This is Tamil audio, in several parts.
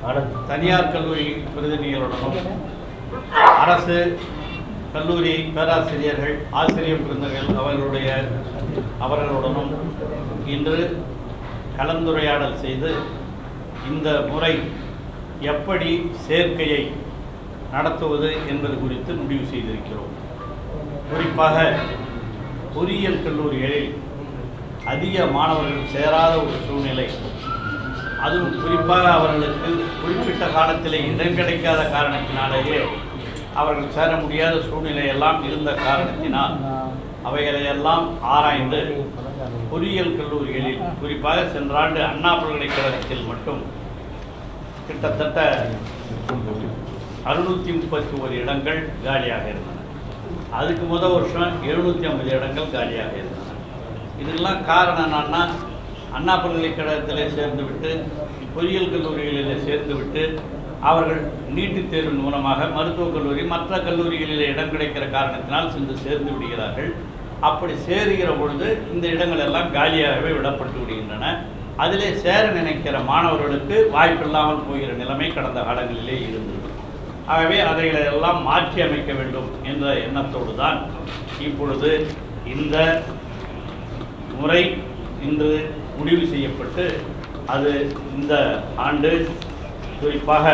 தனியார் கல்லூரி பிரதிநிதிகளுடனும் அரசு கல்லூரி பேராசிரியர்கள் ஆசிரியர் பிரிந்தர்கள் அவர்களுடைய அவர்களுடனும் இன்று கலந்துரையாடல் செய்து இந்த முறை எப்படி சேர்க்கையை நடத்துவது என்பது குறித்து முடிவு செய்திருக்கிறோம் குறிப்பாக பொறியியல் கல்லூரிகளில் அதிக மாணவர்கள் சேராத ஒரு சூழ்நிலை அதுவும் குறிப்பாக அவர்களுக்கு குறிப்பிட்ட காலத்திலே இடம் கிடைக்காத காரணத்தினாலேயே அவர்கள் சேர முடியாத சூழ்நிலை எல்லாம் இருந்த காரணத்தினால் அவைகளையெல்லாம் ஆராய்ந்து பொறியியல் கல்லூரிகளில் குறிப்பாக சென்ற ஆண்டு அண்ணா பல்கலைக்கழகத்தில் மட்டும் கிட்டத்தட்ட அறுநூற்றி முப்பத்தி ஒரு இடங்கள் காலியாக இருந்தன அதுக்கு முதல் வருஷம் எழுநூற்றி ஐம்பது இடங்கள் காலியாக இருந்தன இதுக்கெல்லாம் காரணம் என்னன்னா அண்ணா பல்கலைக்கழகத்திலே சேர்ந்து விட்டு பொறியியல் கல்லூரிகளிலே சேர்ந்து விட்டு அவர்கள் நீட்டுத் தேர்வு மூலமாக மருத்துவக் கல்லூரி மற்ற கல்லூரிகளிலே இடம் கிடைக்கிற காரணத்தினால் சென்று சேர்ந்து விடுகிறார்கள் அப்படி சேருகிற பொழுது இந்த இடங்கள் எல்லாம் காலியாகவே விடப்பட்டு விடுகின்றன அதிலே சேர நினைக்கிற மாணவர்களுக்கு வாய்ப்பில்லாமல் போகிற நிலைமை கடந்த காலங்களிலே இருந்தது ஆகவே அதைகளை எல்லாம் மாற்றி அமைக்க வேண்டும் என்ற எண்ணத்தோடு தான் இப்பொழுது இந்த முறை இன்று முடிவு செய்யப்பட்டு அது இந்த ஆண்டு குறிப்பாக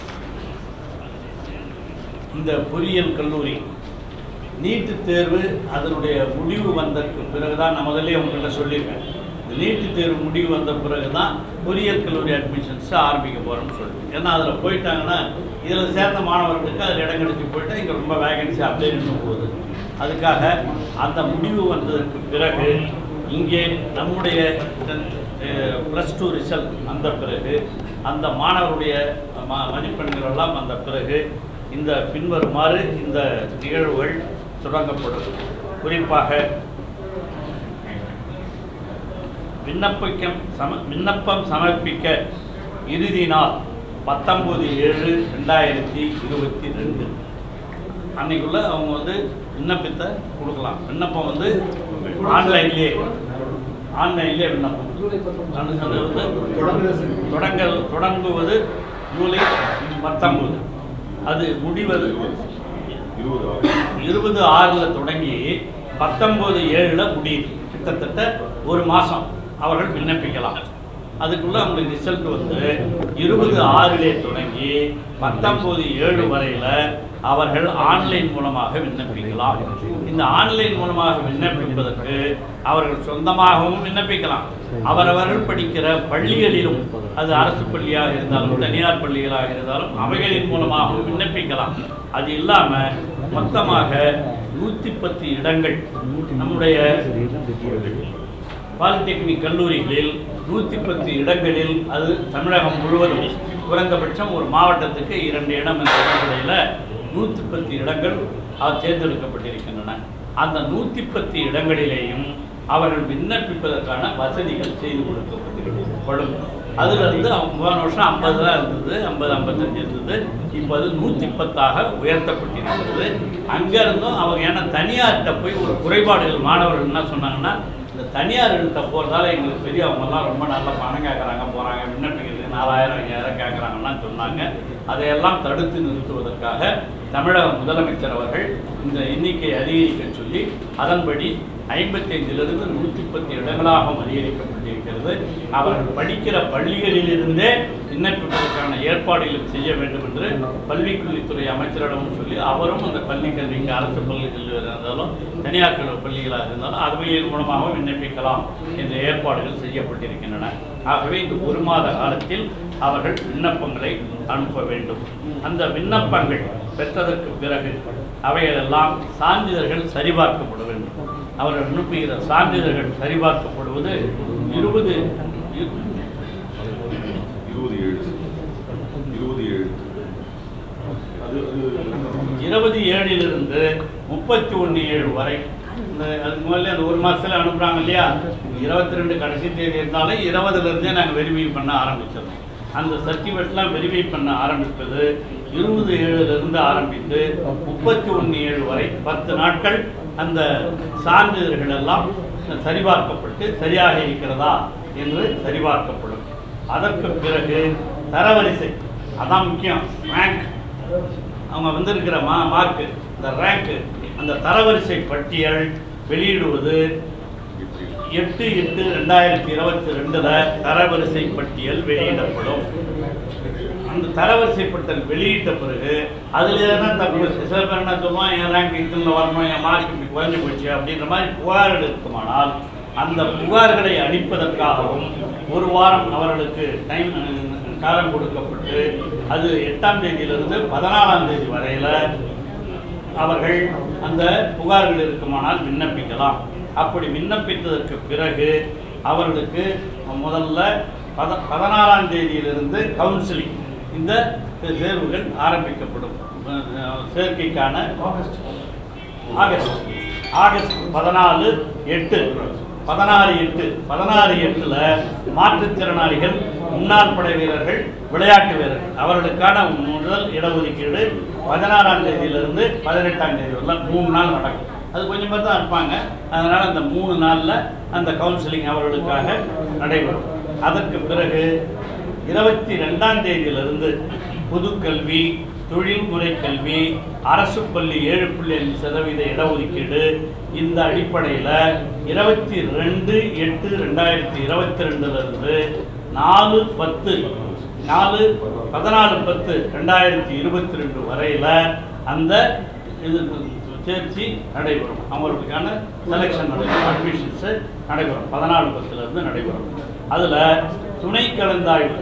இந்த பொறியியல் கல்லூரி நீட்டுத் தேர்வு அதனுடைய முடிவு வந்ததற்கு பிறகுதான் நான் முதல்ல உங்கள்கிட்ட சொல்லியிருக்கேன் இந்த நீட்டுத் தேர்வு முடிவு வந்த பிறகு தான் பொறியியல் கல்லூரி அட்மிஷன்ஸ் ஆரம்பிக்க போகிறோம்னு சொல்லிட்டு ஏன்னா அதில் போயிட்டாங்கன்னா இதில் சேர்ந்த மாணவர்களுக்கு அதில் இடம் கிடைச்சி போயிட்டா இங்கே ரொம்ப வேகன்சி அப்படியே நின்று போகுது அதுக்காக அந்த முடிவு வந்ததற்கு பிறகு இங்கே நம்முடைய ப்ளஸ் டூ ரிசல்ட் வந்த பிறகு அந்த மாணவருடைய ம மதிப்பெண்கள் எல்லாம் வந்த பிறகு இந்த பின்வருமாறு இந்த நிகழ்வுகள் தொடங்கப்படும் குறிப்பாக விண்ணப்பிக்கம் சம விண்ணப்பம் சமர்ப்பிக்க இறுதி நாள் பத்தொம்போது ஏழு ரெண்டாயிரத்தி இருபத்தி ரெண்டு அன்னைக்குள்ள அவங்க வந்து விண்ணப்பத்தை கொடுக்கலாம் விண்ணப்பம் வந்து ஆன்லைன்லேயே ஆன்லைன்லேயே விண்ணப்பம் அது அது வந்து தொடங்க தொடங்குவது ஜூலை பத்தொன்பது அது முடிவது இருபது ஆறில் தொடங்கி பத்தொம்போது ஏழில் முடியுது கிட்டத்தட்ட ஒரு மாதம் அவர்கள் விண்ணப்பிக்கலாம் அதுக்குள்ள அவங்களுக்கு ரிசல்ட் வந்து இருபது ஆறிலே தொடங்கி பத்தொம்போது ஏழு வரையில் அவர்கள் ஆன்லைன் மூலமாக விண்ணப்பிக்கலாம் இந்த ஆன்லைன் மூலமாக விண்ணப்பிப்பதற்கு அவர்கள் சொந்தமாகவும் விண்ணப்பிக்கலாம் அவரவர்கள் படிக்கிற பள்ளிகளிலும் அது அரசு பள்ளியாக இருந்தாலும் தனியார் பள்ளிகளாக இருந்தாலும் அவைகளின் மூலமாகவும் விண்ணப்பிக்கலாம் அது இல்லாமல் மொத்தமாக நூற்றி பத்து இடங்கள் நம்முடைய பாலிடெக்னிக் கல்லூரிகளில் நூற்றி பத்து இடங்களில் அது தமிழகம் முழுவதும் குறைந்தபட்சம் ஒரு மாவட்டத்துக்கு இரண்டு இடம் என்ற அடிப்படையில் நூற்றி பத்து இடங்கள் அஹ், தேர்ந்தெடுக்கப்பட்டிருக்கின்றன அந்த நூற்றி பத்து இடங்களிலேயும் அவர்கள் விண்ணப்பிப்பதற்கான வசதிகள் செய்து கொடுக்கப்பட்டிருக்கப்படும் அதுல இருந்து அவங்க போன வருஷம் ஐம்பது தான் இருந்தது ஐம்பது ஐம்பத்தஞ்சு இருந்தது இப்போ அது நூற்றி பத்தாக உயர்த்தப்பட்டிருக்கிறது அங்கேருந்தும் அவங்க ஏன்னா தனியார்கிட்ட போய் ஒரு குறைபாடுகள் மாணவர்கள் என்ன சொன்னாங்கன்னா இந்த தனியார்கிட்ட போகிறதால எங்களுக்கு பெரிய அவங்கெல்லாம் ரொம்ப நல்ல பணம் கேட்குறாங்க போகிறாங்க விண்ணப்பிக்கிறதுக்கு நாலாயிரம் ஐயாயிரம் கேட்குறாங்கலாம் சொன்னாங்க அதையெல்லாம் தடுத்து நிறுத்துவதற்காக தமிழக முதலமைச்சர் அவர்கள் இந்த எண்ணிக்கை அதிகரிக்க சொல்லி அதன்படி ஐம்பத்தைந்திலிருந்து நூற்றி பத்து இடங்களாகவும் அதிகரிக்கப்பட்டிருக்கிறது அவர்கள் படிக்கிற பள்ளிகளிலிருந்தே விண்ணப்பிப்பதற்கான ஏற்பாடுகள் செய்ய வேண்டும் என்று பள்ளிக்கல்வித்துறை அமைச்சரிடமும் சொல்லி அவரும் அந்த பள்ளி கல்விக்கு அரசு பள்ளி கல்வியாக இருந்தாலும் தனியார் கல்வி பள்ளிகளாக இருந்தாலும் அதுவையின் மூலமாக விண்ணப்பிக்கலாம் என்ற ஏற்பாடுகள் செய்யப்பட்டிருக்கின்றன ஆகவே இந்த ஒரு மாத காலத்தில் அவர்கள் விண்ணப்பங்களை அனுப்ப வேண்டும் அந்த விண்ணப்பங்கள் பெற்றதற்கு பிறகு அவைகளெல்லாம் சான்றிதழ்கள் சரிபார்க்கப்பட வேண்டும் அவர்கள் அனுப்புகிற சான்றிதழ்கள் சரிபார்க்கப்படுவது இருபது இருபது ஏழு இருபது ஏழு அது அது இருபது ஏழிலிருந்து முப்பத்தி ஒன்று ஏழு வரை இந்த அதுக்கு முதல்ல அந்த ஒரு மாதத்தில் அனுப்புகிறாங்க இல்லையா இருபத்தி ரெண்டு கடைசி தேதி இருந்தாலும் இருபதுலேருந்தே நாங்கள் வெரிஃபை பண்ண ஆரம்பிச்சிடணும் அந்த சர்டிஃபிகேட்லாம் வெரிஃபை பண்ண ஆரம்பிப்பது இருபது ஏழுலேருந்து ஆரம்பித்து முப்பத்தி ஒன்று ஏழு வரை பத்து நாட்கள் அந்த சான்றிதழ்கள் எல்லாம் சரிபார்க்கப்பட்டு சரியாக இருக்கிறதா என்று சரிபார்க்கப்படும் அதற்கு பிறகு தரவரிசை அதான் முக்கியம் ரேங்க் அவங்க வந்திருக்கிற மா மார்க்கு இந்த ரேங்க்கு அந்த தரவரிசை பட்டியல் வெளியிடுவது எட்டு எட்டு ரெண்டாயிரத்தி இருபத்தி ரெண்டுல தரவரிசை பட்டியல் வெளியிடப்படும் அந்த தரவரிசை பட்டியல் வெளியிட்ட பிறகு அதில் எதனா தப்பு சில பேர் என்ன சொல்லுவான் என் ரேங்க் இதில் வரணும் என் மார்க் இப்படி குறைஞ்சு போச்சு அப்படின்ற மாதிரி புகார்கள் இருக்குமானால் அந்த புகார்களை அளிப்பதற்காகவும் ஒரு வாரம் அவர்களுக்கு டைம் காலம் கொடுக்கப்பட்டு அது எட்டாம் தேதியிலிருந்து பதினாலாம் தேதி வரையில் அவர்கள் அந்த புகார்கள் இருக்குமானால் விண்ணப்பிக்கலாம் அப்படி விண்ணப்பித்ததற்கு பிறகு அவர்களுக்கு முதல்ல பத பதினாறாம் தேதியிலிருந்து கவுன்சிலிங் இந்த தேர்வுகள் ஆரம்பிக்கப்படும் அஹ் சேர்க்கைக்கான ஆகஸ்ட் ஆகஸ்ட் பதினாலு எட்டு பதினாறு எட்டு பதினாறு எட்டுல மாற்றுத்திறனாளிகள் முன்னாள் படை வீரர்கள் விளையாட்டு வீரர்கள் அவர்களுக்கான முதல் இடஒதுக்கீடு பதினாறாம் தேதியிலிருந்து பதினெட்டாம் தேதி வரல மூணு நாள் நடக்கும் அது கொஞ்சம் பேர் தான் இருப்பாங்க அதனால அந்த மூணு நாள்ல அந்த கவுன்சிலிங் அவர்களுக்காக நடைபெறும் அதற்கு பிறகு இருபத்தி ரெண்டாம் தேதியிலிருந்து பொதுக்கல்வி தொழில்முறை கல்வி அரசு பள்ளி ஏழு புள்ளி அஞ்சு சதவீத இடஒதுக்கீடு இந்த அடிப்படையில் இருபத்தி ரெண்டு எட்டு ரெண்டாயிரத்தி இருபத்தி ரெண்டுலேருந்து நாலு பத்து நாலு பதினாலு பத்து ரெண்டாயிரத்தி இருபத்தி ரெண்டு வரையில் அந்த இது தேர்ச்சி நடைபெறும் அவர்களுக்கான செலெக்ஷன் நடைபெறும் அட்மிஷன்ஸு நடைபெறும் பதினாலு பத்துலேருந்து நடைபெறும் அதில் துணை கலந்தாய்வு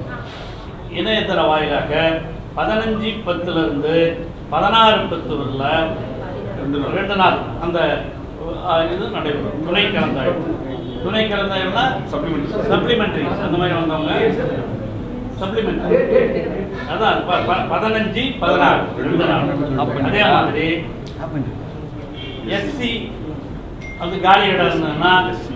இணையதள வாயிலாக பதினஞ்சு பத்துலேருந்து பதினாறு பத்து வரல ரெண்டு நாள். ரெண்டு நாள் அந்த அஹ், இது நடைபெறும் துணை கலந்தாய்வு துணை கலந்தாய்வுனா சப்ளிமெண்ட் சப்ளிமெண்ட்ரி அந்த மாதிரி வந்தவங்க சப்ளிமெண்ட்ரி அதான் ப- ப- பதினஞ்சு பதினாறு ரெண்டு நாள் அதே மாதிரி எஸ்சி அது காலி இடம் இருந்ததுன்னா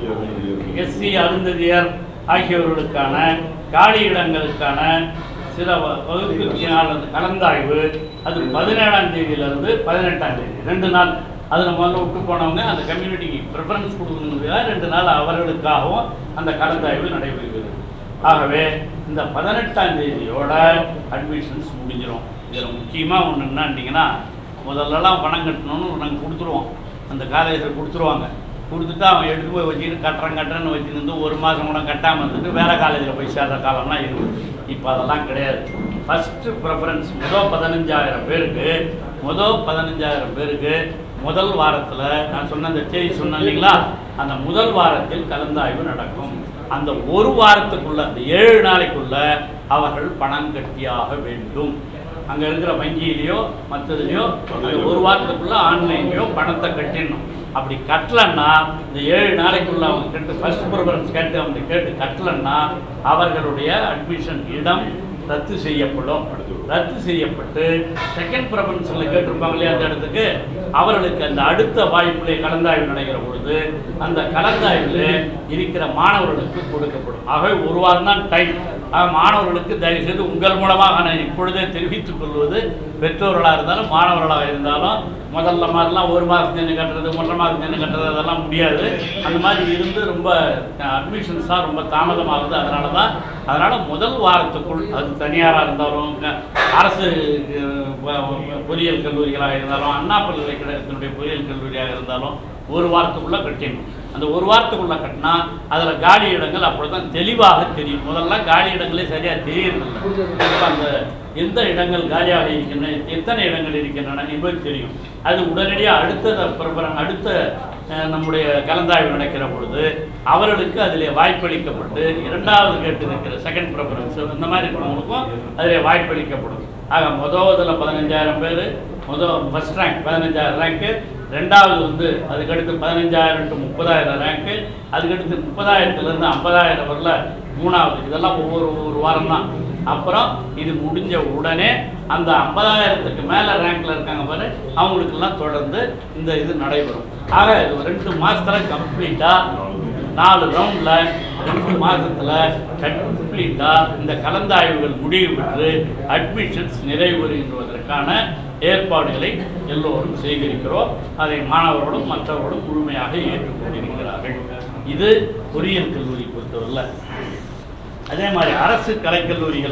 எஸ்சி அருந்ததியர் ஆகியோர்களுக்கான காலி இடங்களுக்கான சில வ- வகுப்பிற்கான கலந்தாய்வு அது பதினேழாம் தேதியிலிருந்து பதினெட்டாம் தேதி ரெண்டு நாள் அதில் முதல்ல விட்டு போனவங்க அந்த கம்யூனிட்டிக்கு ப்ரிஃபரன்ஸ் கொடுக்கணுங்கிறதுக்காக ரெண்டு நாள் அவர்களுக்காகவும் அந்த கலந்தாய்வு நடைபெறுகிறது ஆகவே இந்த பதினெட்டாம் தேதியோட அட்மிஷன்ஸ் முடிஞ்சிடும் இதில் முக்கியமாக ஒன்று என்னன்ட்டிங்கன்னா முதல்லலாம் பணம் கட்டணும்னு நாங்கள் கொடுத்துருவோம் அந்த காலேஜில் கொடுத்துருவாங்க கொடுத்துட்டு அவன் எடுத்து போய் வச்சுக்கிட்டு கட்டுறேன் கட்டுறேன்னு வச்சுருந்து ஒரு மாதம் கூட கட்டாமல் இருந்துட்டு வேறு காலேஜில் போய் சேர்ற காலம்லாம் இருக்குது இப்போ அதெல்லாம் கிடையாது ஃபஸ்ட்டு ப்ரிஃபரன்ஸ் முதல் பதினஞ்சாயிரம் பேருக்கு முதல் பதினஞ்சாயிரம் பேருக்கு முதல் வாரத்தில் நான் சொன்ன அந்த தேதி சொன்னேன் இல்லைங்களா அந்த முதல் வாரத்தில் கலந்தாய்வு நடக்கும் அந்த ஒரு வாரத்துக்குள்ள அந்த ஏழு நாளைக்குள்ள அவர்கள் பணம் கட்டியாக வேண்டும் அங்கே இருக்கிற வங்கியிலையோ மற்றதுலையோ ஒரு வாரத்துக்குள்ள ஆன்லைன்லையோ பணத்தை கட்டிடணும் அப்படி கட்டலன்னா இந்த ஏழு நாளைக்குள்ள அவங்க கேட்டு ஃபர்ஸ்ட் ப்ரிஃபரன்ஸ் கேட்டு அவங்க கேட்டு கட்டலன்னா அவர்களுடைய அட்மிஷன் இடம் ரத்து செய்யப்படும் ரத்து செய்யப்பட்டு செகண்ட் ப்ரிஃபரன்ஸில் கேட்டிருப்பாங்க இல்லையா அந்த இடத்துக்கு அவர்களுக்கு அந்த அடுத்த வாய்ப்பிலே கலந்தாய்வு நடக்கிற பொழுது அந்த கலந்தாய்வில் இருக்கிற மாணவர்களுக்கு கொடுக்கப்படும் ஆகவே ஒரு வாரம் தான் டைம் ஆக மாணவர்களுக்கு தயவுசெய்து உங்கள் மூலமாக நான் இப்பொழுதே தெரிவித்துக் கொள்வது பெற்றோர்களாக இருந்தாலும் மாணவர்களாக இருந்தாலும் முதல்ல மாதிரிலாம் ஒரு மாதத்துக்கு கட்டுறது ஒன்றரை மாதத்துக்கு கட்டுறது அதெல்லாம் முடியாது அந்த மாதிரி இருந்து ரொம்ப அட்மிஷன்ஸ் தான் ரொம்ப தாமதமாகுது அதனால தான் அதனால் முதல் வாரத்துக்குள் அது தனியாராக இருந்தாலும் க- அரசு அஹ், ப- பொறியியல் கல்லூரிகளாக இருந்தாலும் அண்ணா பல்கலைக்கழகத்தினுடைய பொறியியல் கல்லூரியாக இருந்தாலும் ஒரு வாரத்துக்குள்ளே கட்டிடணும் அந்த ஒரு வாரத்துக்குள்ளே கட்டினா அதில் காலி இடங்கள் அப்படி தான் தெளிவாக தெரியும் முதல்ல காலி இடங்களே சரியாக தெரியறதில்ல இப்ப அந்த எந்த இடங்கள் காலியாக இருக்கின்றன எத்தனை இடங்கள் இருக்கின்றன என்பது தெரியும் அது உடனடியாக அடுத்த பிரபலம் அடுத்த அஹ், நம்முடைய கலந்தாய்வு நடக்கிற பொழுது அவர்களுக்கு அதிலே வாய்ப்பளிக்கப்பட்டு இரண்டாவது கேட்டு இருக்கிற செகண்ட் ப்ரிஃபரன்ஸ் இந்த மாதிரி இருக்கிறவங்களுக்கும் அதிலே வாய்ப்பளிக்கப்படும் ஆக மொதல் இதில் பதினஞ்சாயிரம் பேர் மொதல் ஃபஸ்ட் ரேங்க் பதினஞ்சாயிரம் ரேங்க்கு ரெண்டாவது வந்து அதுக்கடுத்து பதினஞ்சாயிரம் டு முப்பதாயிரம் ரேங்க்கு அதுக்கடுத்து முப்பதாயிரத்துலேருந்து ஐம்பதாயிரம் வரல மூணாவது இதெல்லாம் ஒவ்வொரு ஒவ்வொரு வாரம் தான் அப்புறம் இது முடிஞ்ச உடனே அந்த ஐம்பதாயிரத்துக்கு மேலே ரேங்க்ல இருக்காங்க பாரு அவங்களுக்கெல்லாம் தொடர்ந்து இந்த இது நடைபெறும் ஆக இது ஒரு ரெண்டு மாசத்துல கம்ப்ளீட்டாக நாலு ரவுண்டில் ரெண்டு மாதத்தில் கம்ப்ளீட்டாக இந்த கலந்தாய்வுகள் முடிவு பெற்று அட்மிஷன்ஸ் நிறைவுறுகின்றதற்கான ஏற்பாடுகளை எல்லோரும் செய்திருக்கிறோம் அதை மாணவர்களும் மற்றவர்களும் முழுமையாக ஏற்றுக்கொண்டிருக்கிறார்கள் இது பொறியியல் கல்லூரி பொறுத்தவரையில் அதே மாதிரி அரசு கலைக்கல்லூரிகள்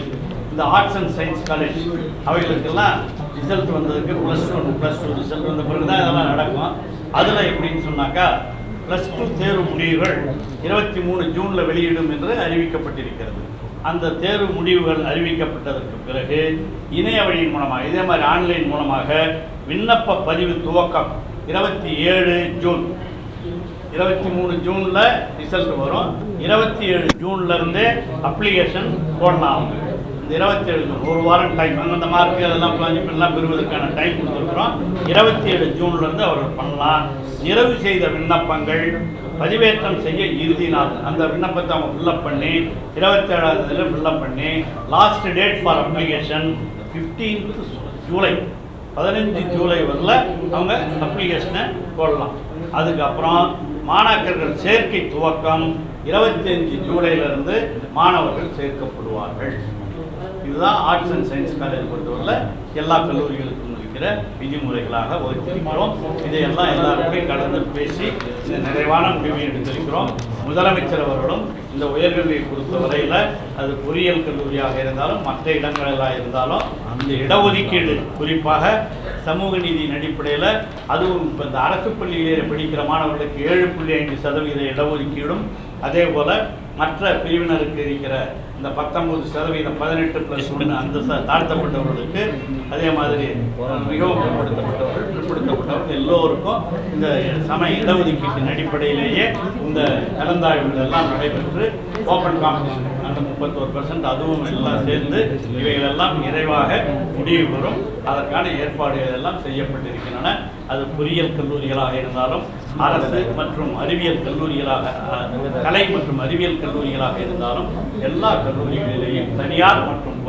இந்த ஆர்ட்ஸ் அண்ட் சயின்ஸ் காலேஜ் அவைகளுக்கெல்லாம் ரிசல்ட் வந்ததுக்கு plus one plus two result வந்த பிறகு தான் இதெல்லாம் நடக்கும் அதில் எப்படின்னு சொன்னாக்கா ப்ளஸ் டூ தேர்வு முடிவுகள் இருபத்தி மூணு ஜூனில் வெளியிடும் என்று அறிவிக்கப்பட்டிருக்கிறது அந்த தேர்வு முடிவுகள் அறிவிக்கப்பட்டதற்கு பிறகு இணைய வழியின் மூலமாக இதே மாதிரி ஆன்லைன் மூலமாக விண்ணப்ப பதிவு துவக்கம் இருபத்தி ஏழு ஜூன் இருபத்தி மூணு ஜூனில் ரிசல்ட் வரும் இருபத்தி ஏழு ஜூன்ல இருந்தே அப்ளிகேஷன் போடலாம் அவங்க இந்த இருபத்தி ஏழு ஜூன் ஒரு வாரம் டைம் அந்தந்த மார்க் அதெல்லாம் எல்லாம் பெறுவதற்கான டைம் கொடுத்துருக்குறோம் இருபத்தி ஏழு ஜூன்ல இருந்து அவர்கள் பண்ணலாம் நிறைவு செய்த விண்ணப்பங்கள் பதிவேற்றம் செய்ய இறுதி நாள் அந்த விண்ணப்பத்தை அவங்க ஃபில்லப் பண்ணி இருபத்தி ஏழாவது இதில் ஃபில்லப் பண்ணி last date for application fifteenth July பதினஞ்சு ஜூலை வரல அவங்க அப்ளிகேஷனை போடலாம் அதுக்கப்புறம் மாணாக்கர்கள் சேர்க்கை துவக்கம் இருபத்தஞ்சு ஜூலையிலிருந்து மாணவர்கள் சேர்க்கப்படுவார்கள் இதுதான் ஆர்ட்ஸ் அண்ட் சயின்ஸ் காலேஜ் பொறுத்தவரை எல்லா கல்லூரிகளுக்கும் இருக்கிற விதிமுறைகளாக வகுத்திருக்கிறோம் இதையெல்லாம் எல்லாருமே கலந்து பேசி இந்த நிறைவான முடிவை எடுத்திருக்கிறோம் முதலமைச்சர் அவர்களும் இந்த உயர்கல்வியை பொறுத்த வரையில் அது பொறியியல் கல்லூரியாக இருந்தாலும் மற்ற இடங்களெல்லாம் இருந்தாலும் இந்த இடஒதுக்கீடு குறிப்பாக சமூக நீதியின் அடிப்படையில் அதுவும் இப்போ இந்த அரசு பள்ளியிலே படிக்கிற மாணவர்களுக்கு ஏழு புள்ளி ஐந்து சதவீத இடஒதுக்கீடும் அதே போல் மற்ற பிரிவினருக்கு இருக்கிற இந்த பத்தொன்பது சதவீதம் பதினெட்டு ப்ளஸ் ஒன்று அந்த ச- தாழ்த்தப்பட்டவர்களுக்கு அதே மாதிரி அஹ், மிகவும் பிற்படுத்தப்பட்டவர்கள் பிற்படுத்தப்பட்டவர்கள் எல்லோருக்கும் இந்த சம இடஒதுக்கீட்டின் அடிப்படையிலேயே இந்த கலந்தாய்வுகள் எல்லாம் நடைபெற்று ஓப்பன் காம்படிஷன் அந்த முப்பத்தோரு பர்சன்ட் அதுவும் எல்லாம் சேர்ந்து இவைகள் எல்லாம் நிறைவாக முடிவு பெறும் அதற்கான ஏற்பாடுகள் எல்லாம் செய்யப்பட்டிருக்கின்றன அது பொறியியல் கல்லூரிகளாக இருந்தாலும் அரசு மற்றும் அறிவியல் கல்லூரிகளாக அஹ், கலை மற்றும் அறிவியல் கல்லூரிகளாக இருந்தாலும் எல்லா கல்லூரிகளிலேயும் தனியார் மற்றும்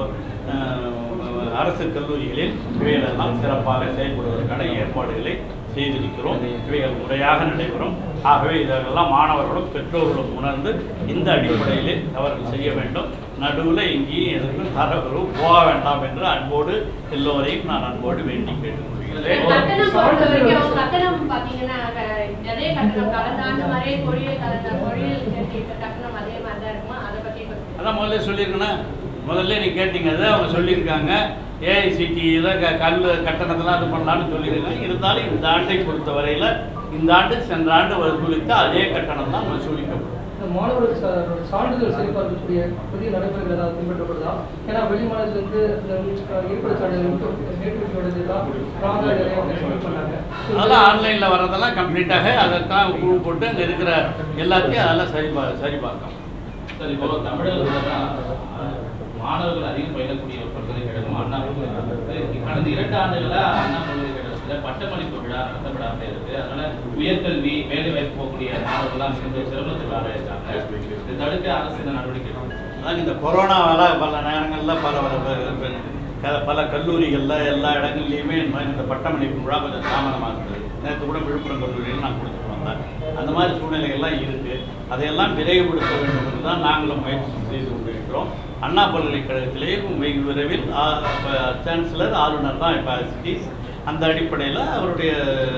அஹ், அரசு கல்லூரிகளில் இவைகளெல்லாம் சிறப்பாக செயல்படுவதற்கான ஏற்பாடுகளை செய்திருக்கிறோம் இவைகள் முறையாக நடைபெறும் ஆகவே இதெல்லாம் மாணவர்களும் பெற்றோர்களும் உணர்ந்து இந்த அடிப்படையிலே அவர்கள் செய்ய வேண்டும் நடுவில் எங்கேயும் எதற்கும் தரவு போக வேண்டாம் என்று அன்போடு எல்லோரையும் நான் அன்போடு வேண்டி கேட்டுக்கொள்கிறேன் கட்டணம் பொறுத்த வரைக்கும் அவங்க கட்டணம் பாத்தீங்கன்னா க- அதே கட்டணம் கலந்த ஆண்டு மாதிரியே பொறியியல் கலந்த பொறியியல் சேர்க்கைக்கு கட்டணம் அதே மாதிரி தான் இருக்குமா அதை பத்தி கொஞ்சம் அதான் முதல்ல சொல்லியிருக்கேன்னா முதல்ல நீ கேட்டீங்க அதை அவங்க சொல்லியிருக்காங்க ஏஐசிடியில் க கல் கட்டணத்தெல்லாம் இது பண்ணலாம்னு சொல்லியிருக்காங்க இருந்தாலும் இந்த ஆண்டை பொறுத்த வரையில் இந்த ஆண்டு சென்ற ஆண்டு வசூலித்த அதே கட்டணம் தான் வசூலிக்கப்படும் இந்த மாணவர்களுக்கு சா- சான்றிதழ் சரிபார்க்கக்கூடிய புதிய நடைமுறைகள் ஏதாவது பின்பற்றப்படுதா ஏன்னா வெளி மாநிலத்திலிருந்து இந்த இருப்பிட சான்றிதழ் நேற்றுக்கு தான் ராங்க நிறைய சப்மிட் பண்ணாங்க அதெல்லாம் ஆன்லைனில் வர்றதெல்லாம் கம்ப்ளீட்டாக அதைத்தான் குழு போட்டு அங்கே இருக்கிற எல்லாத்தையும் அதெல்லாம் சரி பா சரி பார்க்கணும் சார் இப்போ தமிழகத்துல தான் மாணவர்கள் அதிகம் பயிலக்கூடிய ஒரு பல்கலைக்கழகம் அண்ணா பல்கலைக்கழகம் கடந்த இரண்டு ஆண்டுகளா அண்ணா பல்கலைக்கழகத்துல பட்டமளிப்பு விழா நடத்தப்படாம இருக்கு அதனால உயர்கல்வி வேலை வாய்ப்பு போகக்கூடிய மாணவர்கள்லாம் மிகுந்த சிரமத்துக்கு ஆளாயிருக்காங்க இதை தடுக்க அரசு என்ன நடவடிக்கை எடுக்கும்? அதான் இந்த கொரோனாவால் பல நேரங்களில் பல பல பல- பல- பல கல்லூரிகளில் எல்லா இடங்கள்லையுமே இந்த மாதிரி இந்த பட்டமளிப்பு விழா கொஞ்சம் தாமதமாக இருந்தது நேற்று கூட விழுப்புரம் கல்லூரியில் நான் கொடுத்துட்டு வந்தேன் அந்த மாதிரி சூழ்நிலைகள்லாம் இருக்குது அதையெல்லாம் விரைவுபடுத்த வேண்டும் என்று தான் நாங்களும் முயற்சி செய்து கொண்டிருக்கிறோம் அண்ணா பல்கலைக்கழகத்திலேயும் வெகு விரைவில் ஆ- ப- சான்சலர் ஆளுநர் தான் இப்போ சிட்டிஸ் அந்த அடிப்படையில் அவருடைய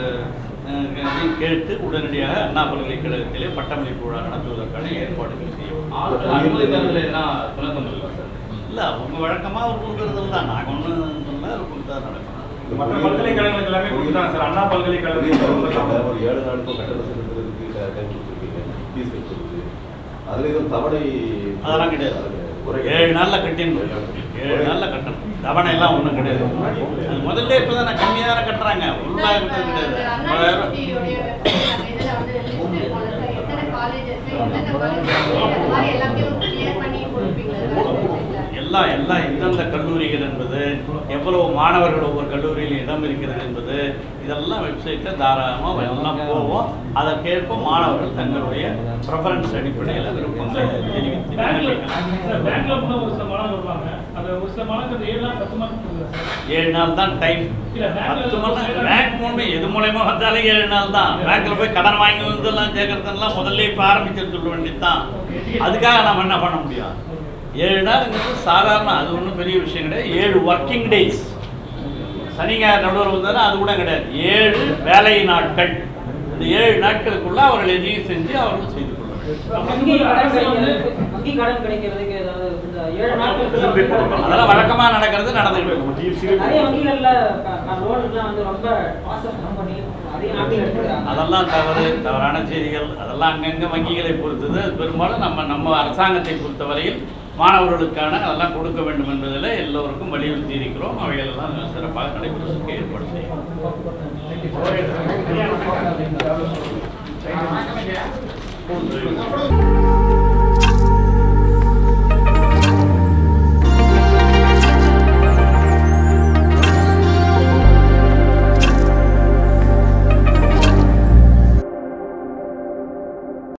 அஹ், இதையும் கேட்டு உடனடியாக அண்ணா பல்கலைக்கழகத்திலே பட்டமளிப்பு விழா நடத்துவதற்கான ஏற்பாடுகள் செய்யும் ஆளுநர் அனுமதி தரதுல எதனா சுணக்கம் இருக்கா சார் இல்லை அவங்க வழக்கமாக அவர் கொடுக்குறதில்ல தான் நாங்கள் ஒன்றும் சொல்ல அவர் கொடுத்தா நடக்கும் மற்ற பல்கலைக்கழகங்களுக்கு எல்லாமே கொடுத்தாங்க சார் அண்ணா பல்கலைக்கழகம் ஒரு ஏழு நாளுக்கும் கட்டணம் செலுத்துறதுக்கு டைம் கொடுத்துருக்கீங்க ஃபீஸ் எடுத்துருக்கு அதுல எதுவும் தவணை அதெல்லாம் கிடையாது ஏழு நாளில் கட்டிடணும் ஏழு நாளில் கட்டணும் தவணை எல்லாம் ஒன்றும் கிடையாது அது முதல்ல இப்போ தானே கம்மியாக தானே கட்டுறாங்க ஃபுல்லாக இருக்கிறது கிடையாது அண்ணா ஐம்பதாயிரம் யூனிவர்சிட்டியோடைய website இதுல வந்து list இருக்கும்ல சார், எத்தனை colleges, எந்தெந்த colleges, அந்த மாதிரி எல்லாத்தையும் clear பண்ணி கொடுப்பீங்களா சார் website ல? எல்லாம் எல்லாம் எந்தெந்த கல்லூரிகள் என்பது எவ்வளவு மாணவர்கள் ஒவ்வொரு கல்லூரியில் இடம் இருக்கிறது என்பது இதெல்லாம் வெப்சைட்டில் தாராளமாக எல்லாம் போவோம் அதற்கேற்ப மாணவர்கள் தங்களுடைய ப்ரெஃபரன்ஸ் அடிப்படையில் விருப்பங்களை தெரிவித்து பேங்க்ல விண்ணப்பிக்கலாம். பேங்க்ல போனா ஒரு சில மாணவர்கள் வருவாங்க அந்த ஒரு சில மாணவர்கள் அந்த ஏழு நாள் பத்து மார்க் கொடுங்க சார் ஏழு நாள் தான் டைம் இல்ல, பேங்க்ல பத்து மணி நேரம் பேங்க் மூலமே எது மூலயமா வந்தாலே ஏழு நாள் தான் பேங்க்ல போய் கடன் வாங்கி வந்தெல்லாம் சேர்க்கறதெல்லாம் முதல்ல இப்போ ஆரம்பிச்சு சொல்ல வேண்டியது தான் அதுக்காக நம்ம என்ன பண்ண முடியும் ஏழு நாளுங்கிறது சாதாரண அது ஒன்றும் பெரிய விஷயம் கிடையாது ஏழு ஒர்க்கிங் டேஸ் சனி ஞாயிறு நடுவர் வந்ததுன்னா அது கூட கிடையாது ஏழு வேலை நாட்கள் இந்த ஏழு நாட்களுக்குள்ள அவர்கள் எதையும் செஞ்சு அவர்கள் செய்து கொள்ள வேண்டும் வங்கி கடன் கிடைக்கிறது வங்கி கடன் கிடைக்கிறதுக்கு ஏதாவது இந்த ஏழு நாட்களுக்கு அதெல்லாம் வழக்கமா நடக்கிறது நடந்துட்டு இருக்கு. நிறைய வங்கிகள்ல லோனுக்குலாம் வந்து ரொம்ப ப்ராசஸ் பண்ணி நிறைய நாட்கள் எடுத்துக்கிறாங்க அதெல்லாம் தவறு தவறான செய்திகள் அதெல்லாம் அங்கங்க வங்கிகளை பொறுத்தது அது பெரும்பாலும் நம்ம நம்ம அரசாங்கத்தை பொறுத்தவரையில் மாணவர்களுக்கான அதெல்லாம் கொடுக்க வேண்டும் என்பதில் எல்லோருக்கும் வலியுறுத்தி இருக்கிறோம் அவைகள் எல்லாம் சிறப்பாக நடைபெறுவதற்கு ஏற்பாடு செய்யும் Thank you.